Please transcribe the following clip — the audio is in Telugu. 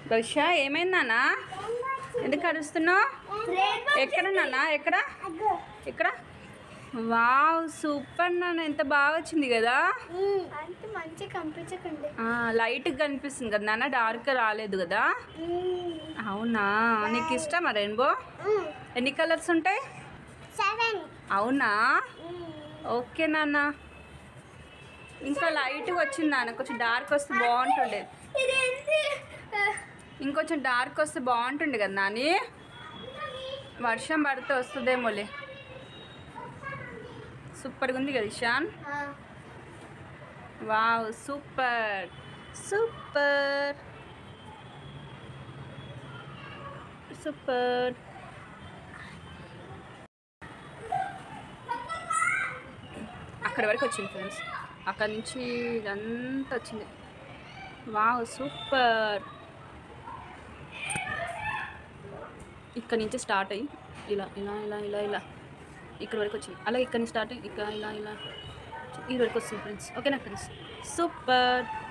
దోష ఏమైంది నాన్న ఎందుకు అరుస్తున్నావు ఎక్కడ నాన్న ఎక్కడ ఎక్కడ వావ్ సూపర్ నాన్న ఎంత బాగా వచ్చింది కదా అంటే మంచిగా కనిపించకండి ఆ, లైట్గా కనిపిస్తుంది కదా నాన్న డార్క్ రాలేదు కదా అవునా నీకు ఇష్టమా రెయిన్బో ఎన్ని కలర్స్ ఉంటాయి సెవెన్ అవునా ఓకే నాన్న ఇంకా లైట్గా వచ్చింది నాన్న కొంచెం డార్క్ వస్తే బాగుంటుండే ఇదేంటి ఇంకొంచెం డార్క్ వస్తే బాగుంటుండే కదా నాని వర్షం పడితే వస్తుందేమోలే సూపర్గా ఉంది కదా Ishan wow super super super అక్కడ వరకు వచ్చింది ఫ్రెండ్స్ అక్కడ నుంచి ఇదంతా వచ్చింది వావ్ సూపర్ ఇక్కడ నుంచి స్టార్ట్ అయ్యి ఇలా ఇలా ఇలా ఇలా ఇలా ఇక్కడ వరకు వచ్చింది అలా ఇక్కడ నుంచి స్టార్ట్ అయ్యి ఇక్కడ ఇలా ఇలా ఈ వరకు వస్తుంది ఫ్రెండ్స్ ఓకేనా ఫ్రెండ్స్ సూపర్